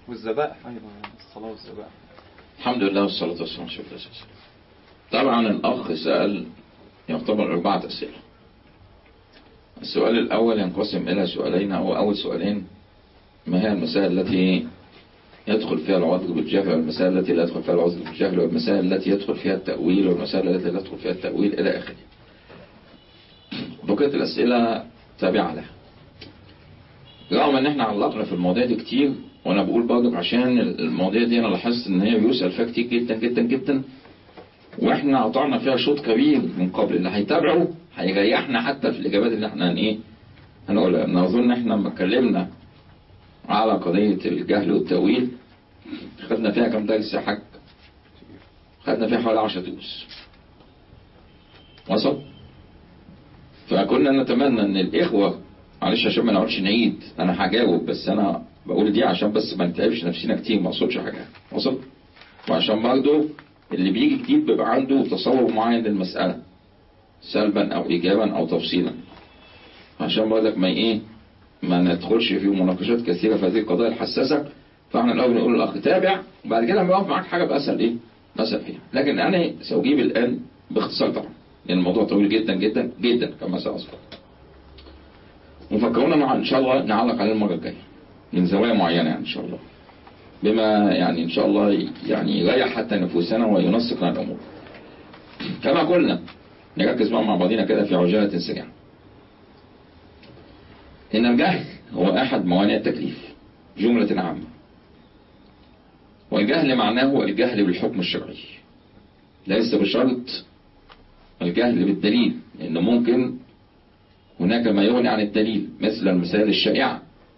والذبائح أيضا الصلاة والذبائح الحمد لله والصلاة والسلام على رسول الله طبعا الأخ سأل يعتبر أربعة أسئلة السؤال الأول ينقسم إلى سؤالين أو أول سؤالين ما هي المسائل التي يدخل فيها العذر بالجهل والمسائل التي لا يدخل فيها العذر بالجهل والمسائل التي يدخل فيها التأويل والمسائل التي لا يدخل فيها التأويل إلى آخره بقية الأسئلة تابعة لها رغم ان احنا علقنا في المواضيع دي كتير وانا بقول برضك عشان المواضيع دي انا لاحظت ان هي بيسأل فيها كتير جدا جدا جدا واحنا قطعنا فيها شوط كبير من قبل اللي هيتابعه هيريحنا حتى في الاجابات اللي احنا هن ايه هنقولها انا اظن احنا لما اتكلمنا على قضية الجهل والتأويل خدنا فيها كم درس يا حاج خدنا فيها حوالي 10 دروس وصل فكنا نتمنى ان الاخوة معلش عشان ما نقعدش نعيد انا هجاوب بس انا بقول دي عشان بس ما نتعبش نفسنا كتير ما اقصدش حاجه وصل وعشان برضه اللي بيجي جديد بيبقى عنده تصور معين للمساله سلبا او ايجابا او تفصيلا عشان برضك ما ايه ما ندخلش في مناقشات كثيره في هذه القضايا الحساسه فاحنا الاول نقول للاخ تابع وبعد كده لما يقف معاك حاجه بسال ايه بسال فيها لكن انا ساجيب الان باختصار طبعا لان الموضوع طويل جدا جدا جدا كما ساذكر وفكرونا مع ان شاء الله نعلق عليه المره الجايه من زوايا معينه يعني ان شاء الله بما يعني ان شاء الله يعني يريح حتى نفوسنا وينسق لنا الامور كما قلنا نركز بقى مع بعضنا كده في عجاله سريعه ان الجهل هو احد موانع التكليف جمله عامه والجهل معناه الجهل بالحكم الشرعي ليس بشرط الجهل بالدليل لأنه ممكن هناك ما يغني عن الدليل مثل المثال الشائعة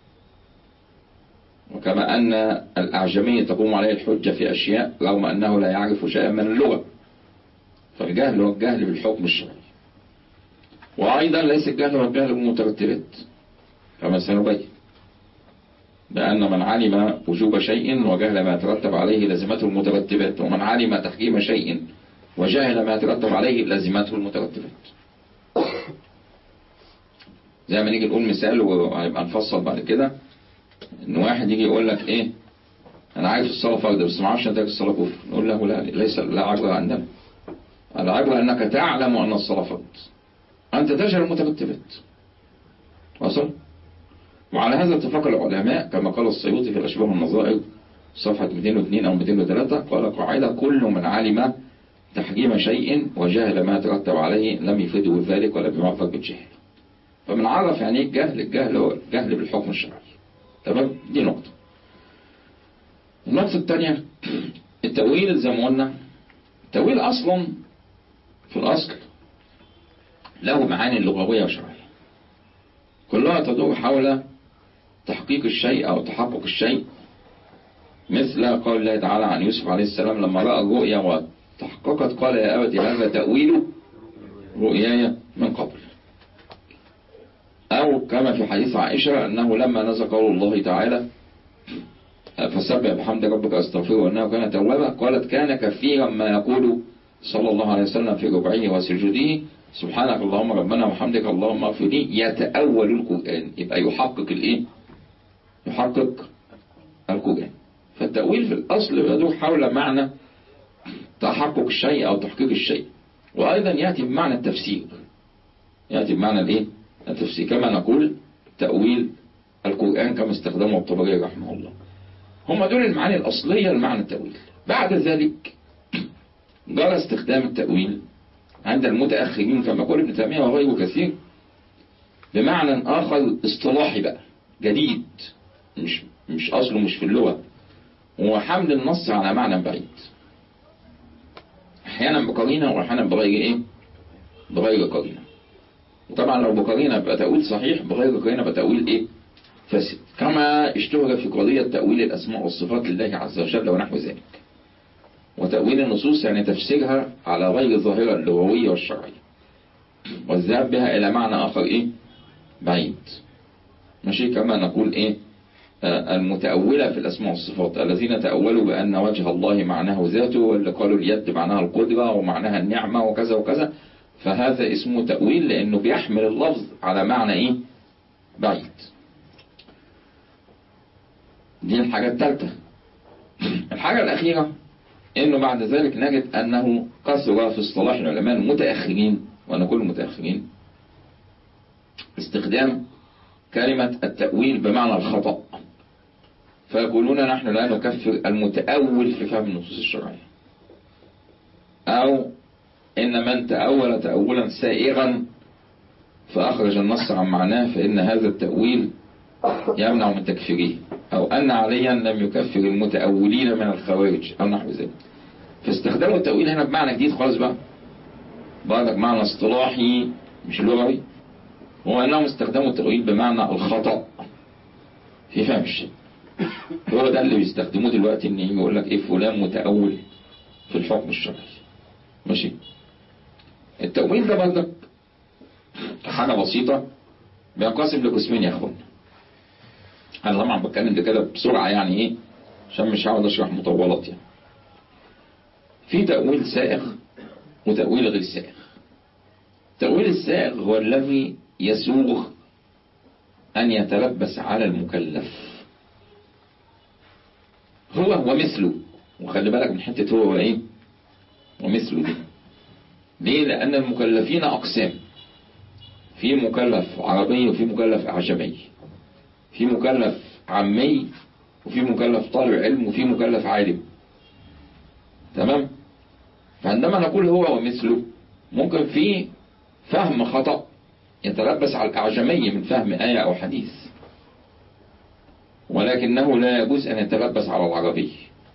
وكما أن الأعجمي تقوم عليه الحجة في أشياء رغم أنه لا يعرف شيئا من اللغة فالجهل هو الجهل بالحكم الشرعي وأيضا ليس الجهل هو الجهل بالمترتبات كما سنبين بأن من علم وجوب شيء وجهل ما يترتب عليه لزمته المترتبات ومن علم تحكيم شيء وجهل ما يترتب عليه لزمته المترتبات زي ما نيجي نقول مثال وهيبقى نفصل بعد كده ان واحد يجي يقول لك ايه انا عارف الصلاه فرض بس ما اعرفش نتائج الصلاه كفر نقول له لا ليس لا عبره عندنا العبره انك تعلم ان الصلاه فرض انت تجهل المترتبات وصل وعلى هذا اتفق العلماء كما قال السيوطي في الاشباه والنظائر صفحة 202 أو 203 قال قاعدة كل من علم تحجيم شيء وجهل ما ترتب عليه لم يفيده ذلك ولا بمعرفة بالجهل فمن عرف يعني ايه الجهل الجهل هو الجهل بالحكم الشرعي تمام دي نقطة النقطة الثانية التأويل زي ما قلنا التأويل أصلا في الأصل له معاني لغوية وشرعية كلها تدور حول تحقيق الشيء أو تحقق الشيء مثل قول الله تعالى عن يوسف عليه السلام لما رأى الرؤيا وتحققت قال يا أبت هذا تأويل رؤياي من قبل أو كما في حديث عائشة أنه لما نزل قول الله تعالى فسبح بحمد ربك أستغفره أنه كان توابا قالت كان كثيرا ما يقول صلى الله عليه وسلم في ربعه وسجوده سبحانك اللهم ربنا وحمدك اللهم اغفر لي يتأول القرآن يبقى يحقق الايه يحقق القرآن فالتأويل في الأصل يدور حول معنى تحقق الشيء أو تحقيق الشيء وأيضا يأتي بمعنى التفسير يأتي بمعنى الايه التفسير كما نقول تأويل القرآن كما استخدمه الطبري رحمه الله هم دول المعاني الأصلية لمعنى التأويل بعد ذلك جرى استخدام التأويل عند المتأخرين كما قال ابن تيمية وغيره كثير بمعنى آخر اصطلاحي بقى جديد مش مش أصله مش في اللغة هو حمل النص على معنى بعيد أحيانا بقرينة وأحيانا بغير إيه بغير قرينة وطبعا لو بقرينة يبقى تأويل صحيح بغير قرينة يبقى تأويل إيه فاسد كما اشتهر في قضية تأويل الأسماء والصفات لله عز وجل ونحو ذلك وتأويل النصوص يعني تفسيرها على غير ظاهرة اللغوية والشرعية والذهاب بها إلى معنى آخر إيه بعيد ماشي كما نقول إيه آه المتأولة في الأسماء والصفات الذين تأولوا بأن وجه الله معناه ذاته واللي قالوا اليد معناها القدرة ومعناها النعمة وكذا وكذا فهذا اسمه تأويل لأنه بيحمل اللفظ على معنى إيه بعيد دي الحاجة الثالثة الحاجة الأخيرة إنه بعد ذلك نجد أنه كثر في اصطلاح العلماء المتأخرين وأنا كل المتأخرين استخدام كلمة التأويل بمعنى الخطأ فيقولون نحن لا نكفر المتأول في فهم النصوص الشرعية أو إن من تأول تأولا سائغا فأخرج النص عن معناه فإن هذا التأويل يمنع من تكفيره أو أن عليا لم يكفر المتأولين من الخوارج أو نحو ذلك فاستخدموا التأويل هنا بمعنى جديد خالص بقى بعدك معنى اصطلاحي مش لغوي هو أنهم استخدموا التأويل بمعنى الخطأ في فهم الشيء هو ده اللي بيستخدموه دلوقتي ان يقول لك ايه فلان متأول في الحكم الشرعي ماشي التأويل ده برضك حاجة بسيطة بينقسم لقسمين يا اخوانا انا طبعا بتكلم ده كده بسرعة يعني ايه عشان مش هقعد اشرح مطولات يعني في تأويل سائغ وتأويل غير سائغ التأويل السائغ هو الذي يسوغ أن يتلبس على المكلف هو ومثله وخلي بالك من حتة هو وإيه ومثله دي ليه لأن المكلفين أقسام في مكلف عربي وفي مكلف أعجمي في مكلف عمي وفي مكلف طالب علم وفي مكلف عالم تمام فعندما نقول هو ومثله ممكن في فهم خطأ يتلبس على الأعجمي من فهم آية أو حديث ولكنه لا يجوز أن يتلبس على العربي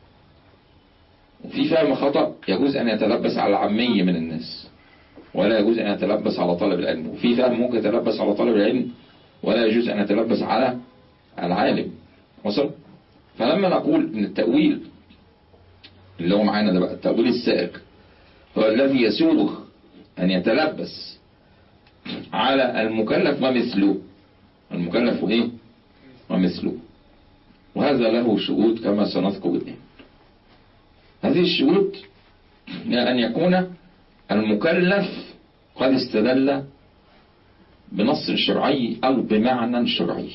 وفي فهم خطأ يجوز أن يتلبس على العامي من الناس ولا يجوز أن يتلبس على طالب العلم وفي فهم ممكن يتلبس على طالب العلم ولا يجوز أن يتلبس على العالم وصل فلما نقول ان التأويل اللي هو معانا ده بقى التأويل السائق هو الذي يسوغ أن يتلبس على المكلف ومثله المكلف ايه ومثله وهذا له شروط كما سنذكر الآن هذه الشروط هي أن يكون المكلف قد استدل بنص شرعي أو بمعنى شرعي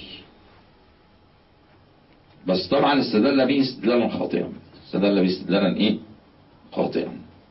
بس طبعا استدل به استدلالا خاطئا استدل به استدلالا ايه خاطئا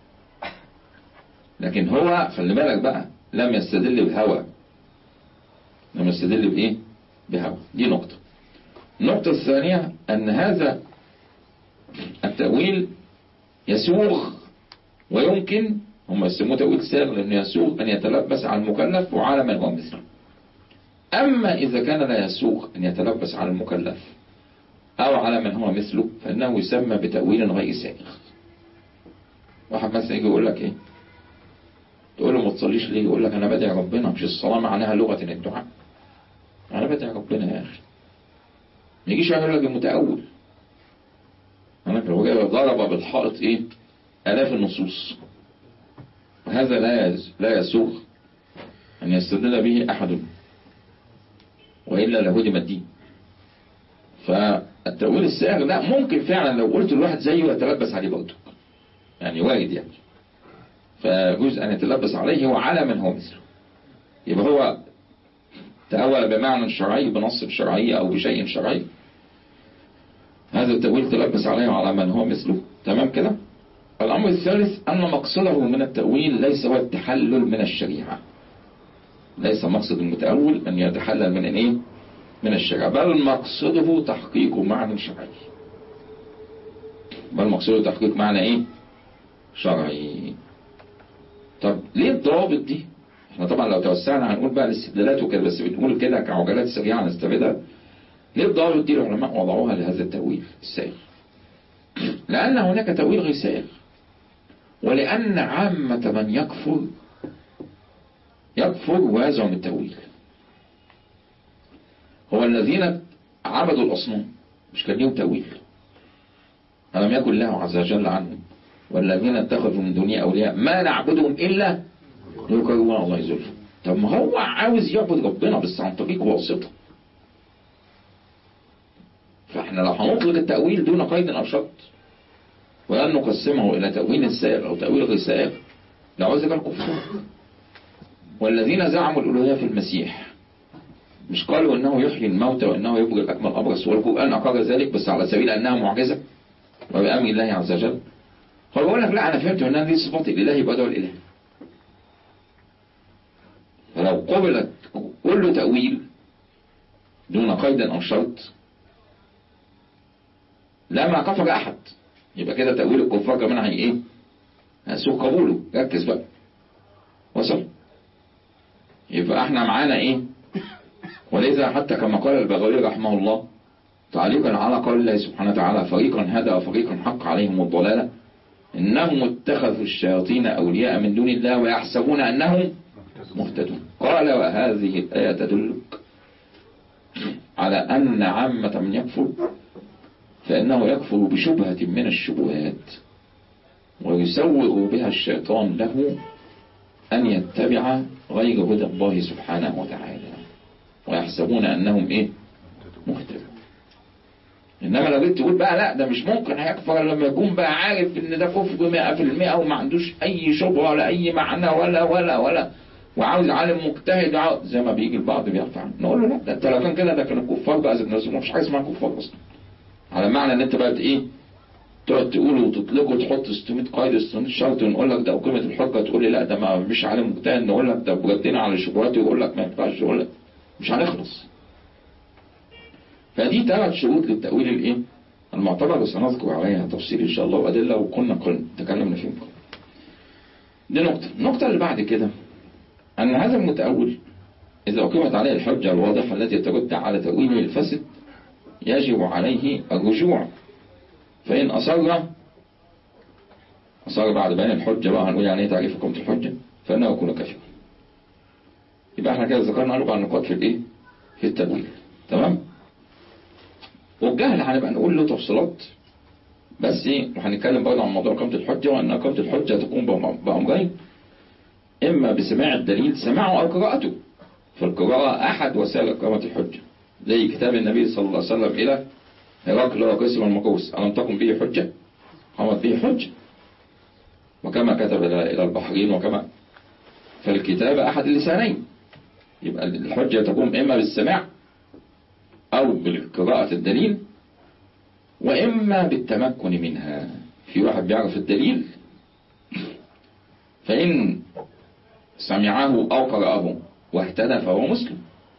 لكن هو خلي بالك بقى لم يستدل بهوى لم يستدل بايه بهوى دي نقطة النقطة الثانية أن هذا التأويل يسوغ ويمكن هم يسموه تأويل ساغ لأنه يسوغ أن يتلبس على المكلف وعلى من هو مثله أما إذا كان لا يسوغ أن يتلبس على المكلف أو على من هو مثله فإنه يسمى بتأويل غير سائغ واحد مثلا يجي يقول لك إيه تقول له ما تصليش ليه يقول لك أنا بدعي ربنا مش الصلاة معناها لغة الدعاء أنا بدعي ربنا يا أخي ما يجيش يقول لك المتأول أنا هو ضرب بالحائط إيه آلاف النصوص وهذا لا لا يسوغ أن يستدل به أحد وإلا لهدم الدين فالتأويل السائغ لا ممكن فعلا لو قلت الواحد زيه يتلبس عليه برضه يعني وارد يعني فجزء أن يتلبس عليه هو على من هو مثله يبقى هو تأول بمعنى شرعي بنص شرعي أو بشيء شرعي هذا التأويل تلبس عليه وعلى من هو مثله تمام كده الأمر الثالث أن مقصده من التأويل ليس هو التحلل من الشريعة ليس مقصد المتأول أن يتحلل من الايه من الشريعة بل مقصده تحقيق معنى شرعي بل مقصده تحقيق معنى ايه شرعي طب ليه الضوابط دي احنا طبعا لو توسعنا هنقول بقى الاستدلالات وكده بس بنقول كده كعجلات سريعة نستفيدها ليه الضوابط دي العلماء وضعوها لهذا التأويل السائغ لأن هناك تأويل غير سائغ ولأن عامة من يكفر يكفر ويزعم التأويل هو الذين عبدوا الأصنام مش كان ليهم تأويل ألم يكن الله عز وجل عنهم والذين اتخذوا من دوني أولياء ما نعبدهم إلا ليقربون الله زلفى طب ما هو عاوز يعبد ربنا بس عن طريق واسطة فاحنا لو هنطلق التأويل دون قيد أو شرط ولن نقسمه إلى تأويل سائغ أو تأويل غير سائغ لعوز الكفار والذين زعموا الألوهية في المسيح مش قالوا انه يحيي الموتى وانه يبرئ الاكمل الابرص والقران اقر ذلك بس على سبيل انها معجزه وبامر الله عز وجل هو بيقول لك لا انا فهمت انها دي صفات الاله يبقى ده الاله فلو قبلت كل تاويل دون قيد او شرط لا ما كفر احد يبقى كده تاويل الكفار كمان هي ايه هيسوق قبوله ركز بقى وصل يبقى احنا معانا ايه ولذا حتى كما قال البغوي رحمه الله تعليقا على قول الله سبحانه وتعالى فريقا هدى وفريقا حق عليهم الضلالة إنهم اتخذوا الشياطين أولياء من دون الله ويحسبون أنهم مهتدون قال وهذه الآية تدلك على أن عامة من يكفر فإنه يكفر بشبهة من الشبهات ويسوغ بها الشيطان له أن يتبع غير هدى الله سبحانه وتعالى ويحسبون أنهم إيه مهتدون إنما لو جيت تقول بقى لا ده مش ممكن هيكفر لما يكون بقى عارف إن ده كفر 100% وما عندوش أي شبهة ولا أي معنى ولا ولا ولا وعاوز عالم مجتهد وعاوز زي ما بيجي البعض بيرفع نقول له لا ده انت لو كان كده ده كان الكفار بقى ذات نفسهم مفيش حاجه اسمها كفار اصلا على معنى ان انت بقى ايه تقعد تقول وتطلقه وتحط 600 قايد 600 شرط ونقول لك ده قيمه الحجه تقول لي لا ده ما مش عالم مجتهد نقول لك ده بجدنا على شبهات ويقول لك ما ينفعش يقول لك مش هنخلص فدي ثلاث شروط للتأويل الايه المعتبر وسنذكر عليها تفصيل ان شاء الله وادله وكنا قلنا تكلمنا فيهم دي نقطة النقطة اللي بعد كده أن هذا المتأول إذا أقيمت عليه الحجة الواضحة التي ترد على تأويله الفاسد يجب عليه الرجوع فإن أصر أصر بعد بيان الحجة بقى هنقول يعني إيه تعريف حكومة الحجة فإنه يكون كافرا يبقى احنا كده ذكرنا أربع نقاط في الإيه؟ في التأويل تمام؟ والجهل هنبقى نقول له تفصيلات بس ايه وهنتكلم برضه عن موضوع إقامة الحجة وأن إقامة الحجة تكون بأمرين إما بسماع الدليل سماعه أو قراءته فالقراءة أحد وسائل إقامة الحجة زي كتاب النبي صلى الله عليه وسلم إلى هرقل وقسم المقوس ألم تكن به حجة قامت به حجة وكما كتب إلى البحرين وكما فالكتاب أحد اللسانين يبقى الحجة تقوم إما بالسماع أو بالقراءة الدليل وإما بالتمكن منها في واحد بيعرف الدليل فإن سمعه أو قرأه واهتدى فهو مسلم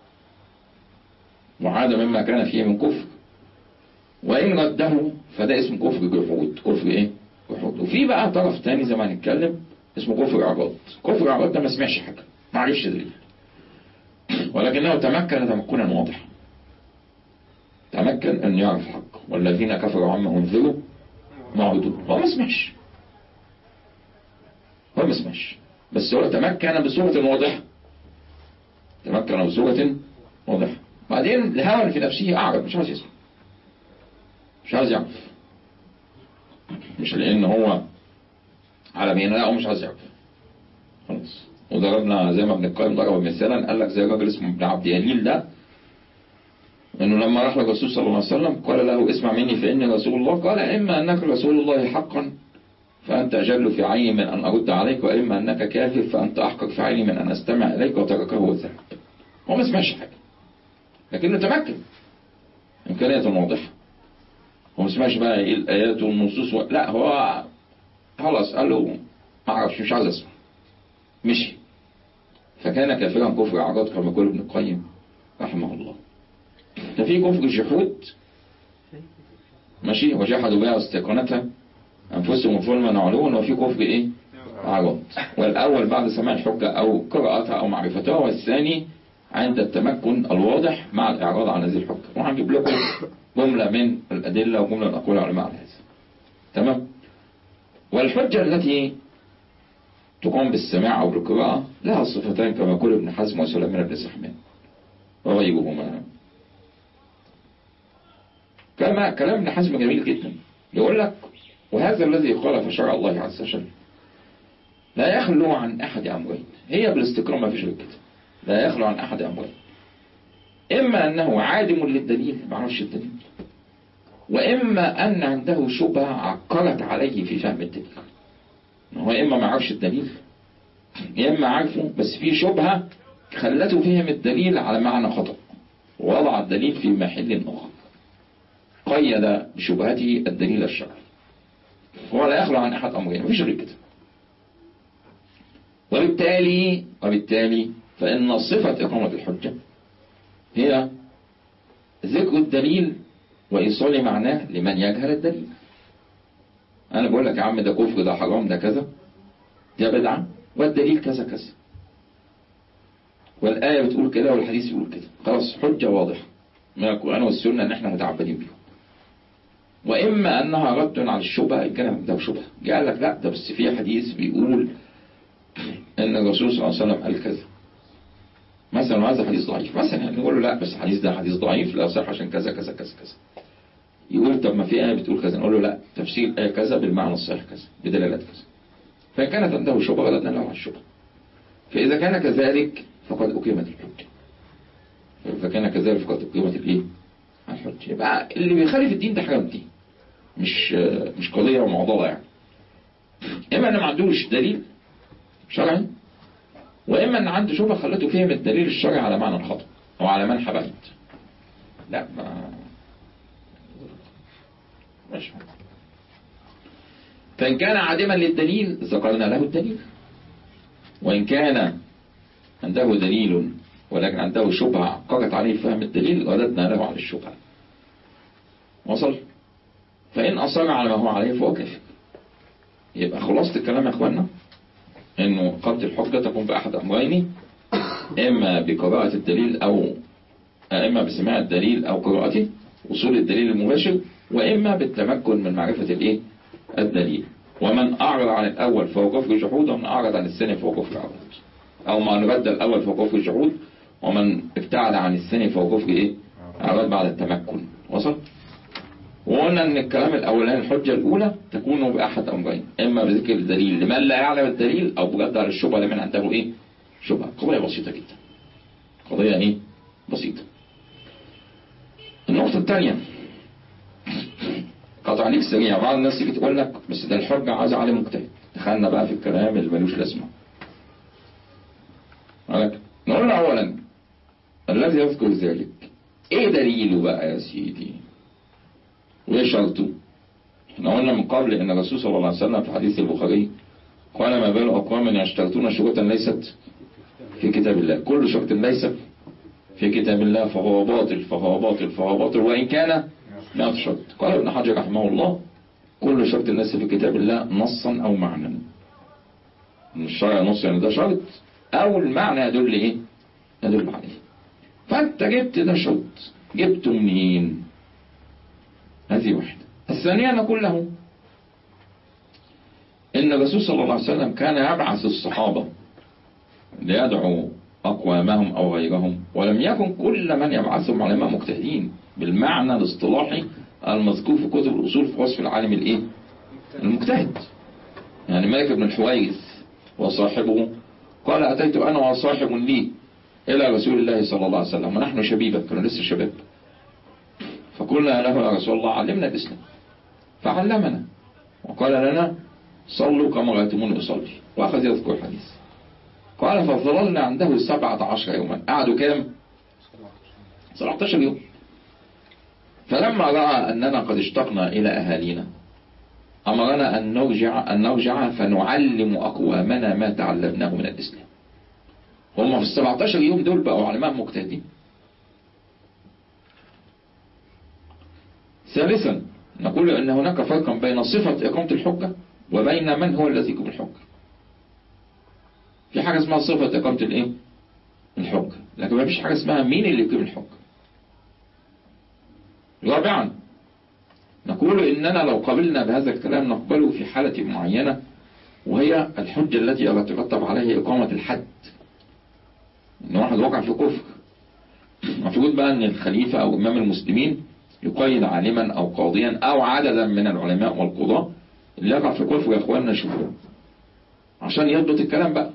وعاد مما كان فيه من كفر وإن رده فده اسم كفر جحود كفر إيه؟ جحود وفي بقى طرف تاني زي ما هنتكلم اسمه كفر إعراض كفر إعراض ده ما سمعش حاجة ما عرفش دليل ولكنه تمكن تمكنا واضحا تمكن أن يعرف حق والذين كفروا عما أنذروا معرضون هو ما سمعش هو ما سمعش بس هو تمكن بصورة واضحة تمكن بصورة واضحة بعدين الهوى في نفسه أعرض مش عايز يسمع مش عايز يعرف مش لأن هو على مين لا هو مش عايز يعرف خلاص وضربنا زي ما بنتكلم ضرب مثالا قال لك زي راجل اسمه ابن عبد يليل ده انه لما راح للرسول صلى الله عليه وسلم قال له اسمع مني فاني رسول الله قال اما انك رسول الله حقا فأنت أجل في عيني من أن أرد عليك وإما أنك كافر فأنت أحقق في عيني من أن أستمع إليك وتركه وذهب هو ما سمعش حاجة لكنه تمكن إمكانية واضحة هو ما سمعش بقى إيه الآيات والنصوص و... لا هو خلاص قال له ما أعرفش مش عايز أسمع مشي فكان كافرا كفر أعراض كما يقول ابن القيم رحمه الله ففي كفر جحود ماشي وجحدوا بها واستيقنتها أنفسهم ظلما وعلوا وفي كفر إيه؟ عرض والأول بعد سماع الحجة أو قراءتها أو معرفتها والثاني عند التمكن الواضح مع الإعراض عن هذه الحجة وهنجيب لكم جملة من الأدلة وجملة من أقوال العلماء على هذا تمام والحجة التي تقوم بالسماع أو بالقراءة لها صفتان كما يقول ابن حزم وسليمان بن سحمان وغيرهما كما كلام ابن حزم جميل جدا يقول لك وهذا الذي خالف شرع الله عز وجل لا يخلو عن أحد أمرين هي بالاستقرار ما فيش غير كده لا يخلو عن أحد أمرين إما أنه عادم للدليل ما عرفش الدليل وإما أن عنده شبهة عقلت عليه في فهم الدليل هو إما ما عرفش الدليل يا إما عارفه بس في شبهة خلته فهم الدليل على معنى خطأ ووضع الدليل في محل آخر قيد بشبهته الدليل الشرعي هو لا يخلو عن أحد أمرين مفيش غير كده وبالتالي وبالتالي فإن صفة إقامة الحجة هي ذكر الدليل وإيصال معناه لمن يجهل الدليل أنا بقول لك يا عم ده كفر ده حرام ده كذا ده بدعة والدليل كذا كذا والآية بتقول كده والحديث بيقول كده خلاص حجة واضحة من القرآن والسنة إن إحنا متعبدين بيهم وإما أنها رد على الشبهة إن كان ده شبهة قال لك لا ده بس في حديث بيقول إن الرسول صلى الله عليه وسلم قال كذا مثلا هذا حديث ضعيف مثلا يعني نقول له لا بس الحديث ده حديث ضعيف لا صح عشان كذا كذا كذا كذا يقول طب ما في آية بتقول كذا نقول له لا تفسير آية كذا بالمعنى الصحيح كذا بدلالات كذا فإن كانت عنده شبهة ردنا له على الشبهة فإذا كان كذلك فقد أقيمت الحجة فكان كذلك فقد أقيمت الإيه؟ الحجة يبقى اللي بيخالف الدين ده حاجة من الدين مش مش قضية ومعضلة يعني إما أن ما عندوش دليل شرعي وإما أن عنده شبهة خلته فهم الدليل الشرعي على معنى الخطأ أو على منحى بعيد لا ما مش مهم. فإن كان عادما للدليل ذكرنا له الدليل وإن كان عنده دليل ولكن عنده شبهة عققت عليه فهم الدليل رددنا له على الشبهة وصل فإن أصر على ما هو عليه فهو كافر يبقى خلاصة الكلام يا أخوانا إنه قبض الحجة تكون بأحد أمرين إما بقراءة الدليل أو إما بسماع الدليل أو قراءته وصول الدليل المباشر وإما بالتمكن من معرفة الإيه الدليل ومن أعرض عن الأول فهو كفر جحود ومن أعرض عن الثاني فهو كفر عرض أو من رد الأول فهو كفر جحود ومن ابتعد عن الثاني فهو كفر إيه عرض بعد التمكن وصل وقلنا ان الكلام الاولاني الحجة الاولى تكون باحد امرين اما بذكر الدليل لمن لا يعلم الدليل او برد على الشبهة لمن عنده ايه شبهة قضية بسيطة جدا قضية ايه بسيطة النقطة الثانية قطع عليك سريع بعض الناس تيجي تقول لك بس ده الحجة عايز عليه مجتهد دخلنا بقى في الكلام اللي ملوش لازمة ولكن نقول اولا الذي يذكر ذلك ايه دليله بقى يا سيدي وايه شرطه احنا قلنا من قبل ان الرسول صلى الله عليه وسلم في حديث البخاري قال ما بال اقوام يشترطون شروطا ليست في كتاب الله كل شرط ليس في كتاب الله فهو باطل فهو باطل فهو باطل وان كان مئة شرط قال ابن حجر رحمه الله كل شرط ليس في كتاب الله نصا او معنى من الشرع نص يعني ده شرط او المعنى يدل ايه يدل عليه فانت جبت ده شرط جبته منين هذه واحدة الثانية نقول له إن الرسول صلى الله عليه وسلم كان يبعث الصحابة ليدعو أقوامهم أو غيرهم ولم يكن كل من يبعثهم علماء مجتهدين بالمعنى الاصطلاحي المذكور في كتب الأصول في وصف العالم الإيه؟ المجتهد يعني مالك بن الحويرث وصاحبه قال أتيت أنا وصاحب لي إلى رسول الله صلى الله عليه وسلم ونحن شبيبا كانوا لسه شباب فقلنا له يا رسول الله علمنا الإسلام فعلمنا وقال لنا صلوا كما رأيتموني أصلي وأخذ يذكر الحديث قال فظللنا عنده سبعة عشر يوما قعدوا كام 17 يوم فلما رأى أننا قد اشتقنا إلى أهالينا أمرنا أن نرجع, أن نرجع فنعلم أقوامنا ما تعلمناه من الإسلام هم في السبعة عشر يوم دول بقوا علماء مجتهدين ثالثا نقول أن هناك فرقا بين صفة إقامة الحجة وبين من هو الذي يقيم الحجة في حاجة اسمها صفة إقامة الإيه؟ الحجة لكن ما فيش حاجة اسمها مين اللي يقيم الحجة رابعا نقول إننا لو قبلنا بهذا الكلام نقبله في حالة معينة وهي الحجة التي يترتب عليها إقامة الحد إن واحد وقع في كفر المفروض بقى أن الخليفة أو إمام المسلمين يقيد عالما أو قاضيا أو عددا من العلماء والقضاة اللي يقع في كفر يا إخواننا شوفوا عشان يضبط الكلام بقى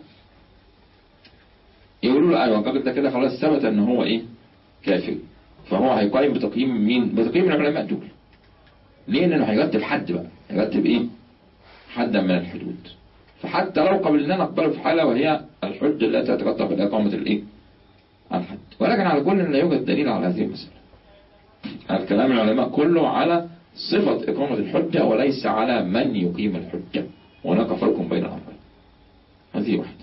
يقولوا له أيوة الراجل ده كده خلاص ثبت إن هو إيه كافر فهو هيقيم بتقييم مين بتقييم العلماء دول ليه لأنه هيرتب حد بقى هيرتب إيه حدا من الحدود فحتى لو قبلنا نقبله في حالة وهي الحجة التي تترتب على إقامة الإيه الحد ولكن على كل لا يوجد دليل على هذه المسألة الكلام العلماء كله على صفة إقامة الحجة وليس على من يقيم الحجة وهناك فرق بين الأمرين هذه واحدة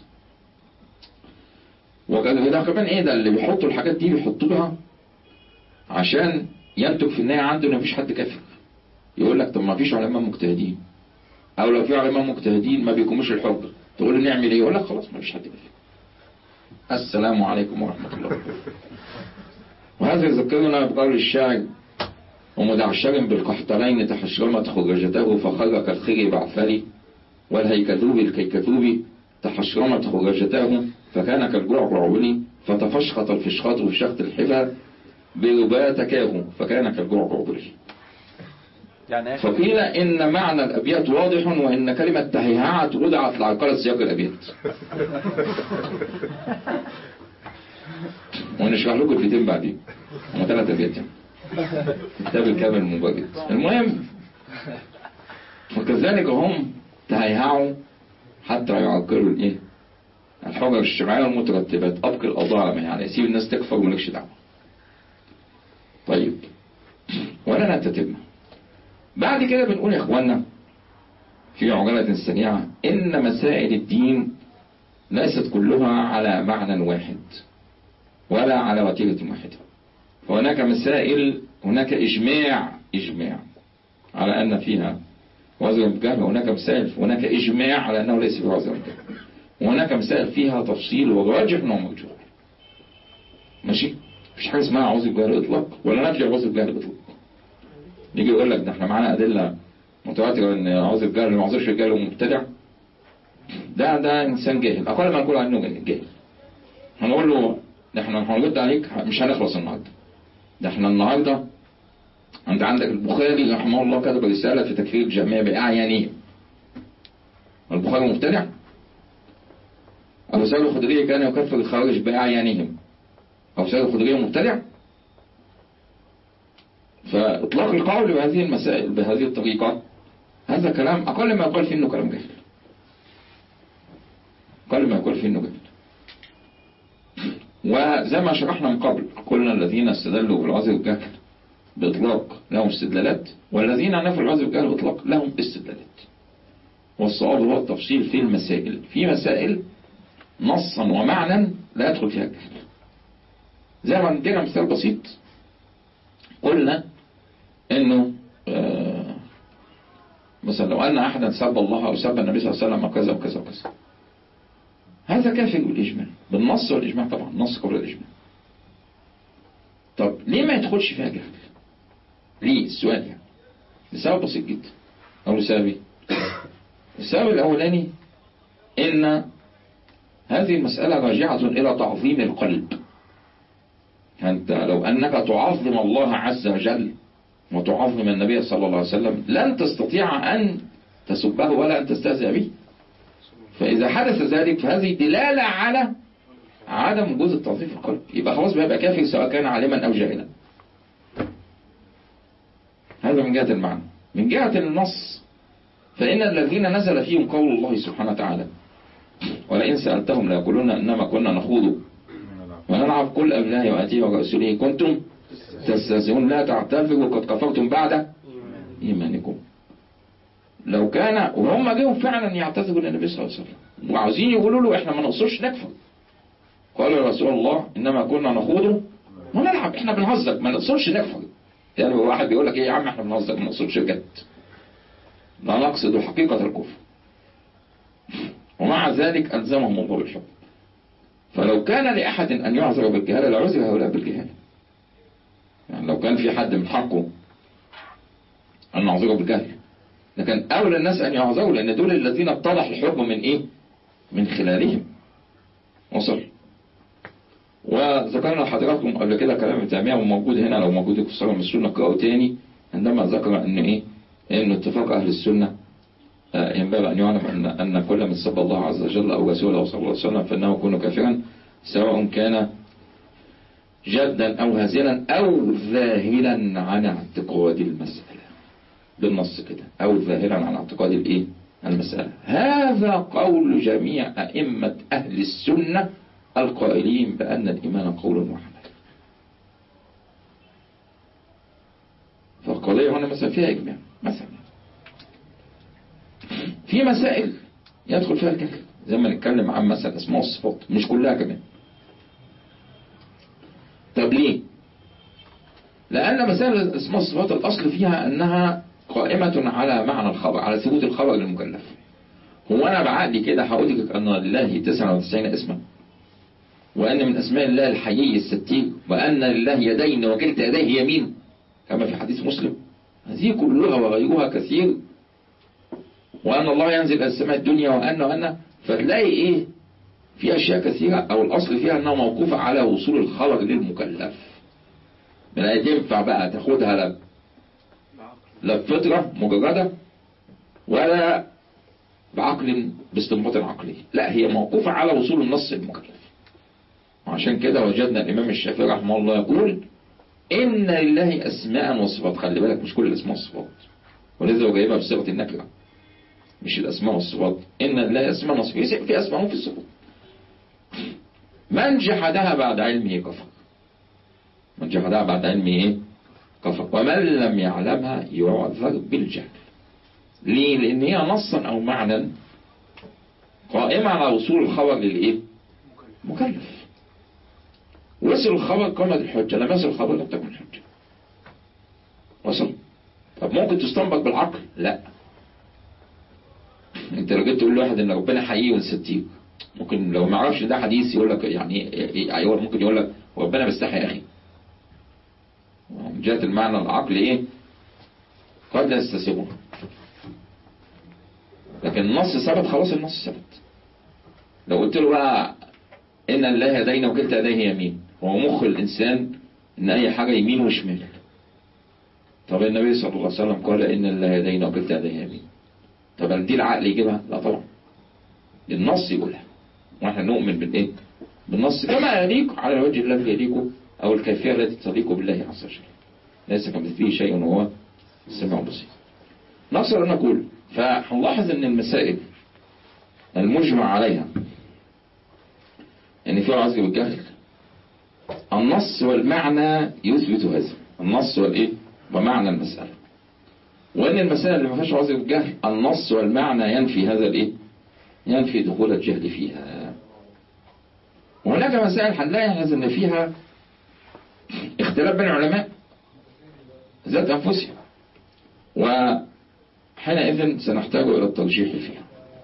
وده كمان ايه ده اللي بيحطوا الحاجات دي بيحطوها عشان ينتج في النهاية عنده ان مفيش حد كافر يقول لك طب ما فيش علماء مجتهدين او لو في علماء مجتهدين ما بيقوموش الحجة تقول له نعمل ايه يقول لك خلاص ما فيش حد كافر السلام عليكم ورحمة الله وبركاته وهذا يذكرنا بقول الشاعر ومدعشر بالقحطرين تحشرمت خرجته فخر كالخير بعثري والهيكذوب الكيكذوب تحشرمت خرجته فكان كالجعجع فتفشخط الفشخاط في شخط الحفا برباتكاه فكان كالجعجع يعني فقيل إن معنى الأبيات واضح وإن كلمة تهيهعت وضعت لعقارة سياق الأبيات ونشرح لكم الفيتين بعدين هم ثلاث أبيات يعني الكتاب الكامل المبجد المهم وكذلك هم تهيهعوا حتى يعقلوا الايه الحجر الشرعية والمترتبات أبقي القضاء على ما يعني سيب الناس تكفر ومالكش دعوة طيب ولا نتتم بعد كده بنقول يا اخوانا في عجلة سريعة إن مسائل الدين ليست كلها على معنى واحد ولا على وتيرة واحدة فهناك مسائل هناك إجماع إجماع على أن فيها وزن الجهل وهناك مسائل هناك إجماع على أنه ليس فيه وزن الجهل وهناك مسائل فيها تفصيل وراجح ومرجوح ماشي مفيش حاجة اسمها عوز الجهل إطلاق ولا نفي عوز الجهل إطلاق يجي يقول لك ده احنا معانا أدلة متواترة ان عوز الجهل ما عوزش الجهل ومبتدع ده ده إنسان جاهل أقل ما نقول عنه جاهل هنقول له ده احنا هنرد عليك مش هنخلص النهارده ده احنا النهارده انت عندك البخاري رحمه الله كتب رسالة في تكفير الجميع بأعيانهم البخاري مبتدع أبو سعيد الخدري كان يكفر الخوارج بأعيانهم أبو سعيد الخدري مبتدع فإطلاق القول بهذه المسائل بهذه الطريقة هذا كلام أقل ما يقال فيه إنه كلام جهل أقل ما يقال فيه إنه جهل وزي ما شرحنا من قبل قلنا الذين استدلوا بالعذر والجهل بإطلاق لهم استدلالات والذين نفوا العذر والجهل بإطلاق لهم استدلالات والصواب هو التفصيل في المسائل في مسائل نصا ومعنى لا يدخل فيها الجهل زي ما ندينا مثال بسيط قلنا انه آه مثلا لو ان احدا سب الله او سب النبي صلى الله عليه وسلم كذا وكذا وكذا هذا كافي بالاجماع بالنص والاجماع طبعا النص قبل الاجماع طب ليه ما يدخلش فيها جهل ليه السؤال يعني لسبب بسيط جدا او لسبب السبب الاولاني ان هذه المسألة راجعة إلى تعظيم القلب أنت لو أنك تعظم الله عز وجل وتعظم النبي صلى الله عليه وسلم لن تستطيع أن تسبه ولا أن تستهزئ به فإذا حدث ذلك فهذه دلالة على عدم وجود التعظيم في القلب يبقى خلاص بيبقى كافر سواء كان عالما أو جاهلا هذا من جهة المعنى من جهة النص فإن الذين نزل فيهم قول الله سبحانه وتعالى ولئن سألتهم ليقولون إنما كنا نخوض ونلعب كل أبناء وآتيه ورسوله كنتم تستهزئون لا تعتذروا قد كفرتم بعد إيمانكم لو كان وهم جاهم فعلا يعتذروا للنبي صلى الله عليه وسلم وعاوزين يقولوا له احنا ما نقصرش نكفر قال يا رسول الله انما كنا نخوض ونلعب احنا بنهزر ما نقصرش نكفر يعني واحد بيقول لك ايه يا عم احنا بنهزر ما نقصرش بجد لا نقصد حقيقة الكفر ومع ذلك ألزمهم الله بالحكم فلو كان لأحد أن يعذر بالجهالة لعذر هؤلاء بالجهالة يعني لو كان في حد من حقه أن نعذره بالجهل لكن أولى الناس أن يعذروا لأن دول الذين اتضح الحكم من إيه من خلالهم وصل وذكرنا لحضراتكم قبل كده كلام التامية وموجود هنا لو موجود في الصلاة السنة قرأه تاني عندما ذكر أن إيه إن اتفاق أهل السنة ينبغي أن يعلم أن أن كل من سب الله عز وجل أو رسوله صلى الله عليه وسلم فإنه يكون كافرا سواء كان جدا أو هزلا أو ذاهلا عن اعتقاد المسألة بالنص كده أو ذاهلا عن اعتقاد الإيه المسألة هذا قول جميع أئمة أهل السنة القائلين بأن الإيمان قول وعمل القضية هنا مثلا فيها إجماع مثلا في مسائل يدخل فيها الجهل زي ما نتكلم عن مثلا اسماء الصفات مش كلها كمان طب ليه لأن مسائل اسماء الصفات الأصل فيها أنها قائمة على معنى الخبر على ثبوت الخبر للمكلف هو أنا بعقلي كده هقول لك أن لله 99 اسما وأن من أسماء الله الحيي الستير وأن لله يدين وكلتا يديه يمين كما في حديث مسلم هذه كلها وغيرها كثير وأن الله ينزل إلى السماء الدنيا وأن وأن فتلاقي إيه في أشياء كثيرة أو الأصل فيها أنها موقوفة على وصول الخبر للمكلف لا تنفع بقى تاخدها لا لا بفطرة مجردة ولا بعقل باستنباط عقلي لا هي موقوفة على وصول النص المكلف وعشان كده وجدنا الإمام الشافعي رحمه الله يقول إن لله أسماء وصفات خلي بالك مش كل الأسماء والصفات ولذا هو جايبها بصيغة النكرة مش الأسماء والصفات إن لله أسماء وصفات في أسماء وفي الصفات من جحدها بعد علمه كفر من جحدها بعد علمه إيه؟ كفر ومن لم يعلمها يعذر بالجهل ليه؟ لأن هي نصا أو معنى قائمة على وصول الخبر للإيه؟ مكلف وصل الخبر قامت الحجة لم يصل الخبر لم تكن حجة وصل طب ممكن تستنبط بالعقل لا انت لو جيت تقول لواحد ان ربنا حقيقي وستير ممكن لو ما يعرفش ده حديث يقول لك يعني ايوه ممكن يقول لك ربنا بيستحي يا اخي من جهه المعنى العقلي ايه قد لا يستسيغون لكن النص ثبت خلاص النص ثبت لو قلت له بقى ان الله يدين وكلتا يديه يمين هو مخ الانسان ان اي حاجه يمين وشمال طب النبي صلى الله عليه وسلم قال ان الله يدين وكلتا يديه يمين طب هل دي العقل يجيبها لا طبعا النص يقولها واحنا نؤمن بالايه بالنص كما يليق على الوجه الذي يليق او الكيفيه التي تليق بالله عز وجل ليس كمثله شيء وهو السميع البصير نقصر ان نقول فهنلاحظ ان المسائل المجمع عليها يعني فيها عزل بالجهل النص والمعنى يثبت هذا النص والايه ومعنى المسألة وان المسائل اللي ما فيهاش عزل بالجهل النص والمعنى ينفي هذا الايه ينفي دخول الجهل فيها وهناك مسائل هنلاقي هذا ان فيها اختلاف بين العلماء ذات انفسهم وحينئذ سنحتاج الى الترجيح فيها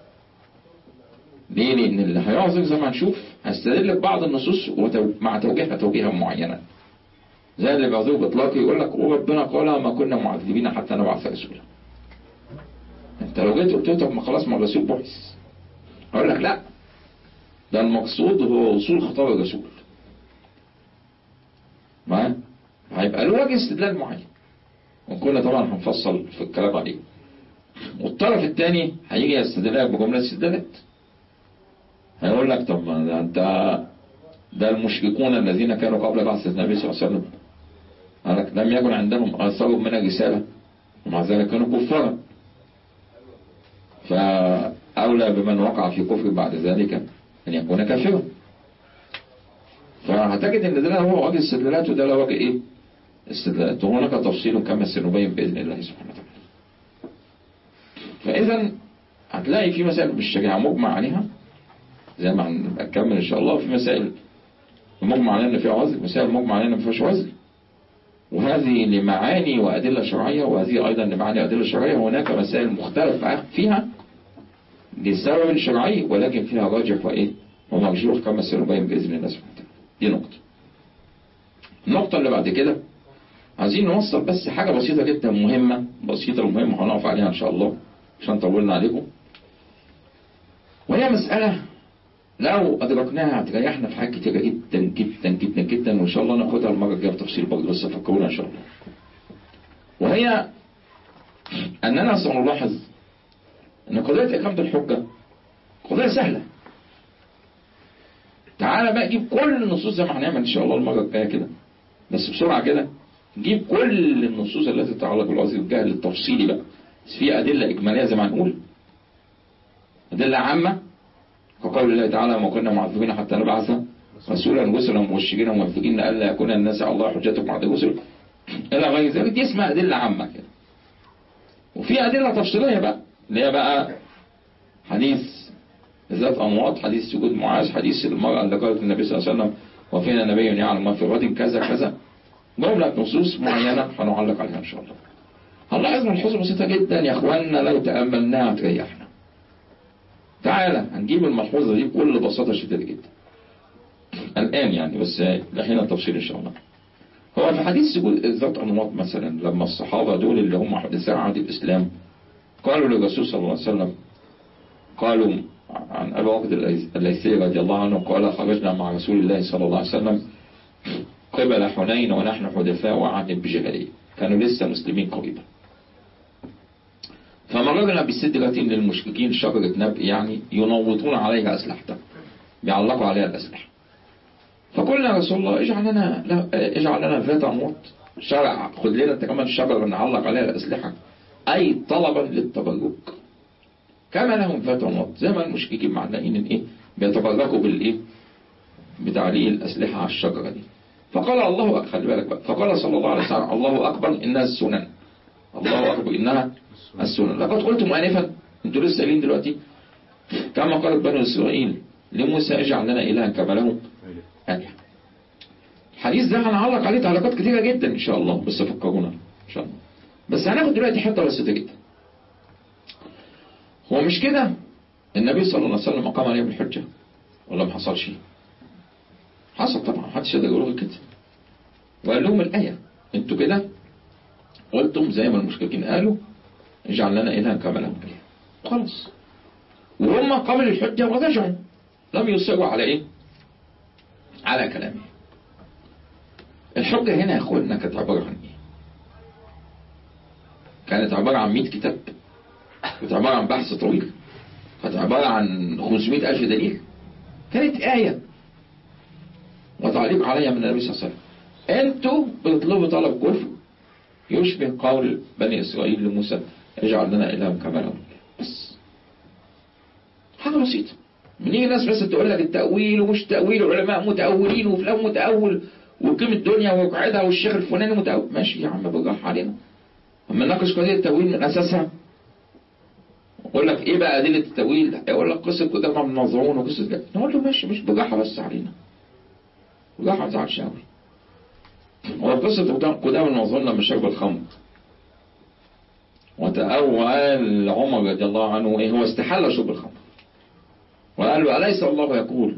ليه؟ لأن اللي هيعذر زي ما هنشوف هيستدل ببعض النصوص مع توجيهها توجيها معينا زي اللي بيعذره بإطلاق يقول لك وربنا قال ما كنا معذبين حتى نبعث رسولا انت لو جيت قلت له طب ما خلاص ما الرسول بعث اقول لك لا ده المقصود هو وصول خطاب الرسول ما هيبقى له وجه استدلال معين وكنا طبعا هنفصل في الكلام عليه والطرف الثاني هيجي يستدلك بجملة استدلالات هيقول لك طب ما ده انت ده المشركون الذين كانوا قبل بعثة النبي صلى الله عليه وسلم قال لك لم يكن عندهم آثار من الرسالة ومع ذلك كانوا كفارا فأولى بمن وقع في كفر بعد ذلك أن يكون كافرا فهتجد ان ده له وجه استدلالات وده له وجه ايه استدلالات وهناك تفصيل كما سنبين بإذن الله سبحانه وتعالى فإذا هتلاقي في مسائل بالشريعة مجمع عليها زي ما هنكمل ان شاء الله في مسائل مجمع عليها ان فيها عزل مسائل مجمع عليها ان ما فيهاش عزل وهذه لمعاني وأدلة شرعية وهذه أيضا لمعاني وأدلة شرعية هناك مسائل مختلف فيها لسبب شرعي ولكن فيها راجح وإيه ومرجوح كما سنبين بإذن الله سبحانه وتعالى دي نقطة النقطة اللي بعد كده عايزين نوصل بس حاجة بسيطة جدا مهمة بسيطة ومهمة هنقف عليها إن شاء الله عشان طولنا عليكم وهي مسألة لو أدركناها هتريحنا في حاجات كتيرة جدا جدا جدا جدا وإن شاء الله ناخدها المرة الجاية بتفصيل برضه بس فكرونا إن شاء الله وهي أننا سنلاحظ أن قضية إقامة الحجة قضية سهلة تعالى بقى جيب كل النصوص زي ما هنعمل إن شاء الله المرة الجاية كده بس بسرعة كده جيب كل النصوص التي تتعلق بالعزل الجهل التفصيلي بقى بس في أدلة إجمالية زي ما هنقول أدلة عامة كقول الله تعالى وما كنا معذبين حتى نبعث رسولا رسلا مبشرين ومنذرين الا يكون الناس على الله حجتكم بعد الرسل إلى غير ذلك دي اسمها أدلة عامة كده وفي أدلة تفصيلية بقى اللي هي بقى حديث ذات أموات حديث سجود معاذ حديث المرأة اللي قالت النبي صلى الله عليه وسلم وفينا نبي يعلم ما في غد كذا كذا جملة نصوص معينة هنعلق عليها إن شاء الله هنلاحظ ملحوظة بسيطة جدا يا إخواننا لو تأملناها تريحنا تعالى هنجيب الملحوظة دي بكل بساطة شديدة جدا الآن يعني بس لحين التفصيل إن شاء الله هو في حديث سجود ذات أنواط مثلا لما الصحابة دول اللي هم حدثاء عهد الإسلام قالوا للرسول صلى الله عليه وسلم قالوا عن أبي وقت الليثي رضي الله عنه قال خرجنا مع رسول الله صلى الله عليه وسلم قبل حنين ونحن حدثاء وعهد بجهالية كانوا لسه مسلمين قريبا فمررنا بسدرة للمشركين شجرة نبء يعني ينوطون عليها أسلحتهم بيعلقوا عليها الأسلحة فقلنا يا رسول الله اجعل لنا اجعل لنا ذات عمود شرع خذ لنا انت كمان شجرة نعلق عليها الأسلحة أي طلبا للتبرك كما لهم ذات عمود زي ما المشركين معلقين الايه بيتبركوا بالايه بتعليق الأسلحة على الشجرة دي فقال الله أكبر خلي بالك بقى فقال صلى الله عليه وسلم الله أكبر إنها السنن الله أكبر إنها السنن لقد قلتم آنفا انتوا لسه قايلين دلوقتي كما قالت بنو إسرائيل لموسى اجعل لنا إلها كما له آلهة الحديث ده هنعلق عليه تعليقات كتيرة جدا إن شاء الله بس فكرونا إن شاء الله بس هناخد دلوقتي حتة بسيطة جدا هو مش كده النبي صلى الله عليه وسلم أقام عليهم الحجة ولا ما حصلش حصل طبعا محدش يقدر يقول كده وقال لهم الآية انتوا كده قلتم زي ما المشركين قالوا اجعل لنا إلها كما لهم إله خلاص وهم قبل الحجة ورجعوا لم يصروا على إيه على كلامه الحجة هنا يا أخوانا كانت عبارة عن إيه كانت عبارة عن 100 كتاب كانت عبارة عن بحث طويل كانت عبارة عن 500 ألف دليل كانت آية وتعليق عليها من النبي صلى الله عليه وسلم انتوا بتطلبوا طلب كفر يشبه قول بني إسرائيل لموسى اجعل لنا إلها كما لهم بس حاجة بسيطة بنيجي ناس بس تقول لك التأويل ومش تأويل علماء متأولين وفلان متأول وقيم الدنيا وقعدها والشيخ الفلاني متأول ماشي يا عم بالراحة علينا اما نناقش قضية التأويل من أساسها يقول لك ايه بقى أدلة التأويل يقول لك قصة قدامى من نظرون وقصة كده نقول له ماشي مش بالراحة بس علينا بالراحة ما تزعلش قوي هو قصة قدامى من نظرون لما شرب الخمر وتأول عمر رضي الله عنه ايه هو استحل شرب الخمر وقال له أليس الله يقول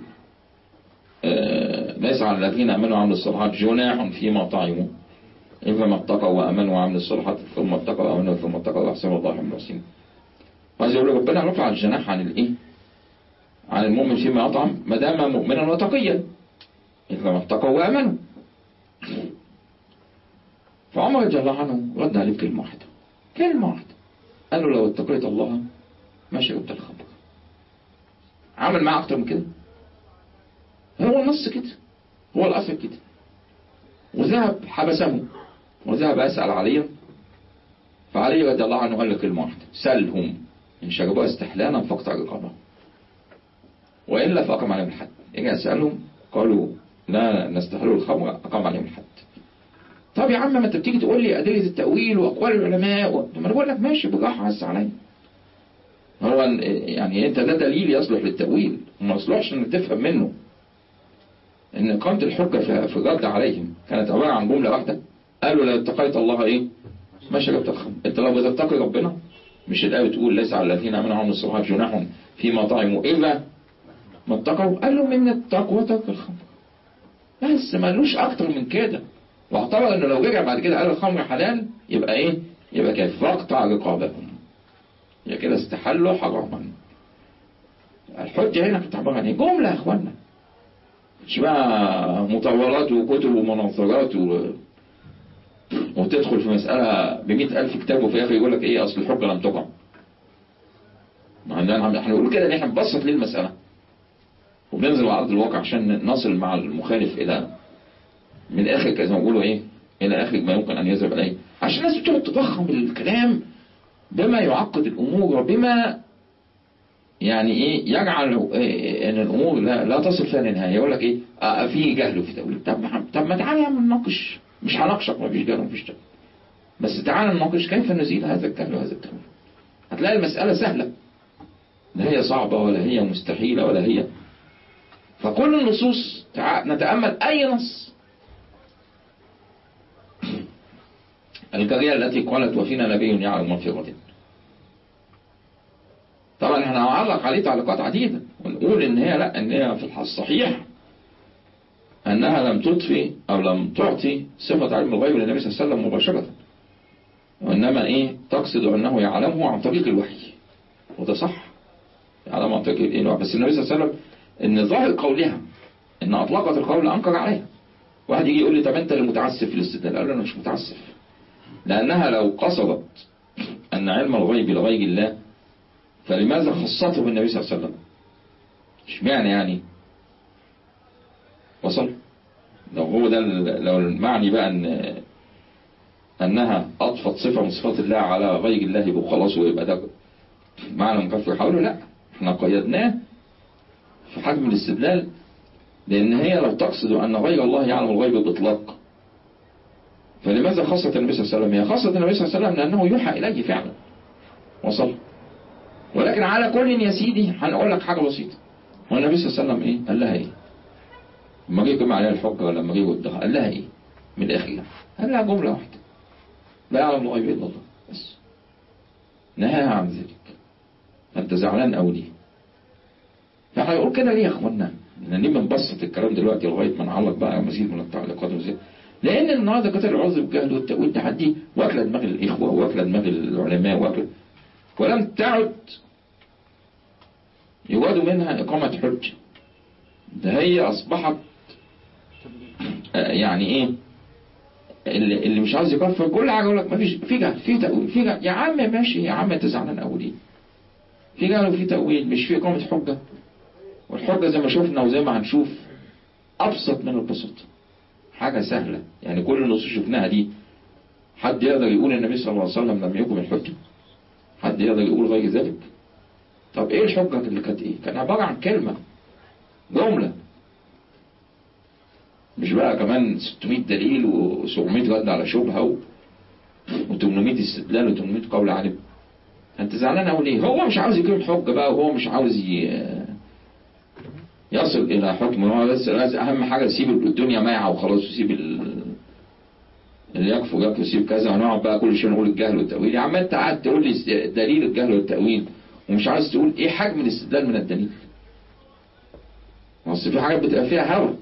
آه ليس على الذين أمنوا وعملوا الصالحات جناح فيما طعموا إذا ما اتقوا وأمنوا وعملوا الصالحات ثم اتقوا وأمنوا ثم اتقوا وأحسنوا الله من المحسنين عايز يقول ربنا رفع الجناح عن الإيه عن المؤمن فيما أطعم ما دام مؤمنا وتقيا إذا ما اتقوا وأمنوا فعمر رضي الله عنه رد عليه بكلمة واحدة كلمة واحدة قال له لو اتقيت الله ما شربت الخمر عمل معاه أكتر من كده هو النص كده هو الأثر كده وذهب حبسه وذهب أسأل عليا فعلي رضي الله عنه قال له كلمة واحدة سلهم إن شربوا استحلالا فاقطع رقابهم وإلا فأقام عليهم الحد إجي أسألهم قالوا لا نستحلوا الخمر أقام عليهم الحد طب يا عم ما انت بتيجي تقول لي أدلة التأويل وأقوال العلماء و... ما أنا بقول لك ماشي بالراحة بس عليا هو يعني انت ده دليل يصلح للتأويل وما يصلحش انك تفهم منه ان اقامة الحجة في الرد عليهم كانت عبارة عن جملة واحدة قالوا لو اتقيت الله ايه ما شربت الخمر انت لو بتتقي ربنا مش الآية بتقول ليس على الذين امنوا وعملوا الصالحات جناح فيما طعموا الا ما اتقوا قال له من التقوى ترك الخمر بس مالوش اكتر من كده واعتبر انه لو رجع بعد كده قال الخمر حلال يبقى ايه يبقى كيف فاقطع رقابهم يبقى كده استحلوا حراما الحجة هنا كانت عبارة عن ايه جملة يا اخوانا مش بقى مطولات وكتب ومناظرات و... وتدخل في مسألة بمئة ألف كتاب وفي الآخر يقول لك إيه أصل الحجة لم تقع احنا بنقول كده إن إحنا بنبسط ليه المسألة وبننزل على أرض الواقع عشان نصل مع المخالف إلى من الآخر كذا ما بيقولوا إيه إلى آخر ما يمكن أن يذهب إليه عشان الناس بتقعد تضخم الكلام بما يعقد الأمور وبما يعني ايه يجعل إيه ان الامور لا, لا تصل فيها للنهايه يقول لك ايه آه في جهل في تاويل طب طب ما تعالى يا عم نناقش مش هناقشك مفيش جهل مفيش جهل بس تعال نناقش كيف نزيل هذا الجهل وهذا التأويل هتلاقي المسألة سهلة لا هي صعبة ولا هي مستحيلة ولا هي فكل النصوص نتأمل أي نص الجارية التي قالت وفينا نبي يعلم ما في غد طبعا احنا هنعلق عليه تعليقات عديدة ونقول ان هي لا ان هي في الصحيح انها لم تضفي او لم تعطي صفة علم الغيب للنبي صلى الله عليه وسلم مباشرة وانما ايه تقصد انه يعلمه عن طريق الوحي وده صح يعلم عن طريق الايه بس النبي صلى الله عليه وسلم ان ظاهر قولها ان اطلقت القول انكر عليها واحد يجي يقول لي طب انت اللي متعسف في الاستدلال قال له انا مش متعسف لانها لو قصدت ان علم الغيب لغير الله فلماذا خصته بالنبي صلى الله عليه وسلم اشمعنى يعني وصل لو هو ده لو المعني بقى ان انها اضفت صفة من صفات الله على غير الله وخلاص ويبقى ده معنى مكفر حوله لا احنا قيدناه في حجم الاستدلال لان هي لو تقصد ان غير الله يعلم الغيب باطلاق فلماذا خاصة النبي صلى الله عليه وسلم هي خاصة النبي صلى الله عليه وسلم لانه يوحى اليه فعلا وصل ولكن على كل يا سيدي هنقول لك حاجة بسيطة هو النبي صلى الله عليه وسلم ايه قال لها ايه لما جه يجمع عليها الحجة ولا لما جه يودها قال لها ايه من الاخير قال لها جملة واحدة لا يعلم الغيب الا الله بس نهاها عن ذلك فانت زعلان قوي ليه فاحنا نقول كده ليه يا اخوانا احنا ليه بنبسط الكلام دلوقتي لغايه ما نعلق بقى مزيد من التعليقات وزي لان النهارده كانت العذر بالجهل والتأويل تحدي واكله دماغ الاخوه واكله دماغ العلماء واكله ولم تعد يراد منها اقامه حجه ده هي اصبحت يعني ايه اللي, اللي مش عاوز يكفر كل حاجه يقول لك مفيش في جهل في تأويل في جهل يا عم ماشي يا عم انت زعلان قوي ليه في جهل وفي تأويل مش في اقامه حجه والحجه زي ما شفنا وزي ما هنشوف ابسط من البساطه حاجه سهله يعني كل النصوص شفناها دي حد يقدر يقول النبي صلى الله عليه وسلم لم يكن الحجه حد يقدر يقول غير ذلك طب ايه الحجه اللي كانت ايه كان عباره عن كلمه جمله مش بقى كمان 600 دليل و700 رد على شبهه و800 استدلال و800 قول عالم انت زعلان قوي ليه هو مش عاوز يجيب حجه بقى وهو مش عاوز ي... يصل الى حكم هو بس اهم حاجه يسيب الدنيا مايعه وخلاص ويسيب ال... اللي يكفر يكفر يسيب كذا ونقعد بقى كل شيء نقول الجهل والتاويل يا عم انت قاعد تقول لي دليل الجهل والتاويل ومش عايز تقول ايه حجم الاستدلال من الدليل اصل في حاجات بتبقى فيها هوى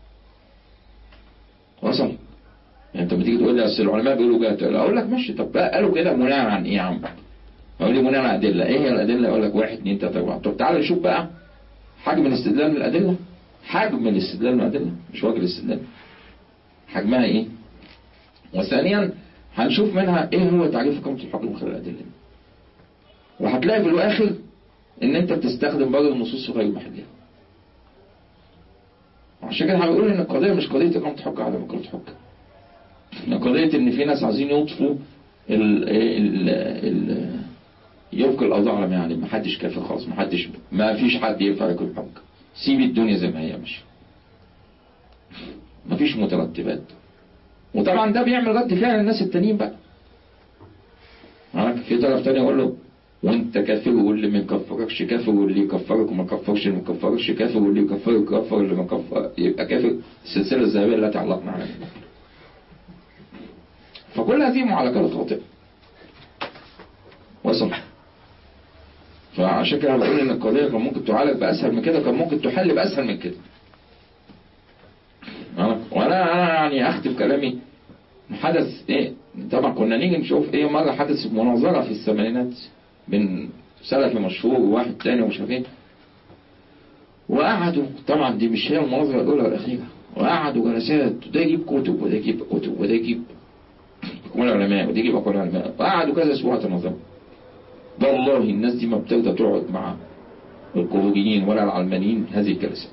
وصل يعني انت بتيجي تقول لي اصل العلماء بيقولوا كده اقول لك ماشي طب بقى قالوا كده بناء عن ايه يا عم اقول لي بناء عن ادله ايه هي الادله اقول لك واحد اثنين ثلاثه اربعه طب تعالى نشوف بقى حجم الاستدلال من الادله حجم الاستدلال من الادله مش وجه الاستدلال حجمها ايه وثانيا هنشوف منها ايه هو تعريف قيمه الحكم من خلال الادله وهتلاقي في الاخر ان انت بتستخدم برضه النصوص غير محلها عشان كده هنقول ان القضيه مش قضيه اقامه حجه على اقامه حجه قضيه ان في ناس عايزين يطفوا ال ال ال يبقى الاوضاع على ما يعني ما حدش كافر خالص ما حدش ما فيش حد ينفع يكون حجه سيب الدنيا زي ما هي ماشيه ما فيش مترتبات وطبعا ده بيعمل رد فعل الناس التانيين بقى في طرف تاني يقول له وانت كافر واللي ما يكفركش كافر واللي يكفرك وما كفرش اللي ما كفركش كافر واللي يكفرك كفر اللي ما كفر يبقى كافر السلسله الذهبيه التي علقنا عليها فكل هذه معالجات خاطئه وصل فعشان كده بقول ان القضيه كان ممكن تعالج باسهل من كده كان ممكن تحل باسهل من كده وانا انا يعني اختم كلامي حدث ايه طبعا كنا نيجي نشوف ايه مره حدث مناظره في الثمانينات بين سلفي مشهور وواحد تاني ومش عارف ايه وقعدوا طبعا دي مش هي المناظره الاولى والاخيره وقعدوا جلسات وده يجيب كتب وده يجيب كتب وده يجيب اقوال العلماء وده يجيب اقوال العلماء وقعدوا كذا اسبوع تنظموا والله الناس دي ما بتقدر تقعد مع القبوريين ولا العلمانيين هذه الجلسات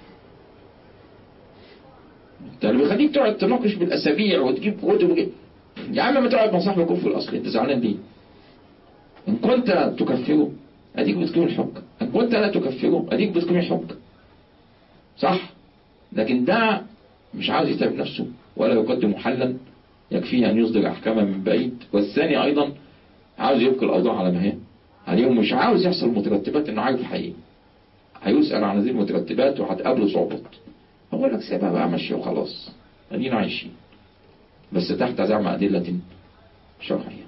انت اللي بيخليك تقعد تناقش بالاسابيع وتجيب كتب وجيب. يا عم ما تقعد مع صاحب الكفر الاصلي انت زعلان ليه؟ ان كنت تكفره اديك بتقيم الحجه ان كنت لا تكفره اديك بتقيم الحجه صح لكن ده مش عاوز يتعب نفسه ولا يقدم حلا يكفيه أن يصدر أحكاما من بعيد والثاني أيضا عاوز يبقى الأوضاع على ما هي عليهم مش عاوز يحصل مترتبات إنه عارف حقيقي هيسأل عن هذه المترتبات وهتقابله صعوبات أقول لك سيبها بقى ماشية وخلاص ادينا عايشين بس تحت زعم أدلة شرعية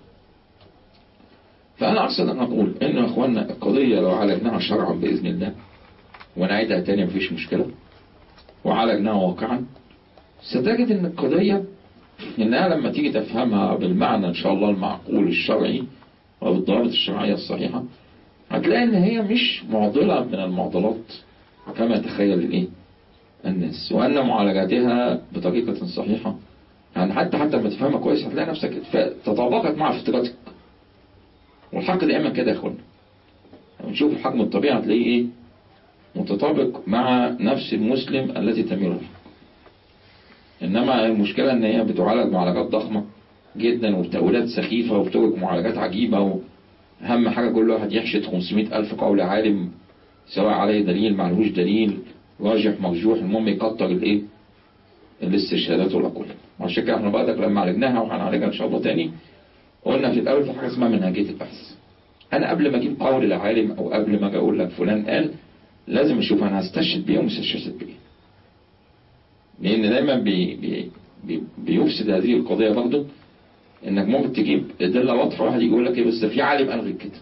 فأنا أقصد أن أقول إن يا أخوانا القضية لو عالجناها شرعا بإذن الله ونعيدها تاني مفيش مشكلة وعالجناها واقعا ستجد أن القضية إنها لما تيجي تفهمها بالمعنى إن شاء الله المعقول الشرعي وبالضوابط الشرعية الصحيحة هتلاقي إن هي مش معضلة من المعضلات كما يتخيل الإيه الناس وأن معالجاتها بطريقة صحيحة يعني حتى حتى لما تفهمها كويس هتلاقي نفسك تطابقت مع فطرتك والحق دائما كده يا اخوانا لما نشوف الحكم الطبيعي هتلاقيه ايه متطابق مع نفس المسلم التي تميل الحق انما المشكلة ان هي بتعالج معالجات ضخمة جدا وبتأويلات سخيفة وبتوجد معالجات عجيبة واهم حاجة كل واحد يحشد 500 ألف قول عالم سواء عليه دليل معلوش دليل راجح مرجوح المهم يكتر الايه الاستشهادات والاقوال وعشان كده احنا بقى لما عالجناها وهنعالجها ان شاء الله تاني قلنا في الاول في حاجه اسمها منهجيه البحث انا قبل ما اجيب قول العالم او قبل ما اجي اقول لك فلان قال لازم اشوف انا هستشهد بيه ومش هستشهد بيه لان دايما بي بي بي بيفسد هذه القضيه برضه انك ممكن تجيب ادله واضحه واحد يقول لك ايه بس في عالم قال غير كده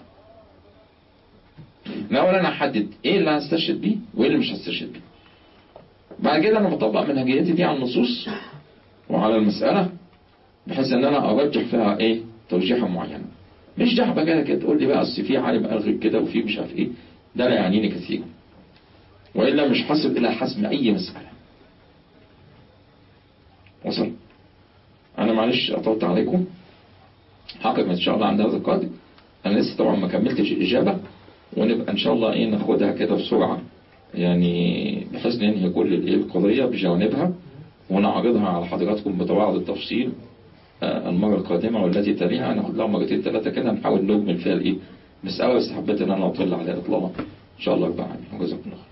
الاول انا احدد ايه اللي هستشهد بيه وايه اللي مش هستشهد بيه بعد كده انا بطبق منهجيتي دي على النصوص وعلى المسألة بحيث ان انا ارجح فيها ايه ترجيحة معينة مش جحبة كده كده تقول لي بقى اصل في عالم قال غير كده وفي مش عارف ايه ده لا يعنيني كثيرا والا مش حصل الى حسم اي مسألة وصل انا معلش اطلت عليكم حقق ان شاء الله عند هذا القادم انا لسه طبعا ما كملتش الاجابة ونبقى ان شاء الله ايه ناخدها كده بسرعة يعني بحيث ننهي كل الايه القضية بجوانبها ونعرضها على حضراتكم بتوعد التفصيل المرة القادمة والتي تليها ناخد لها مرتين ثلاثة كده نحاول نجمل فيها الايه مسألة بس حبيت ان انا اطل عليها اطلالا ان شاء الله رب العالمين وجزاكم الله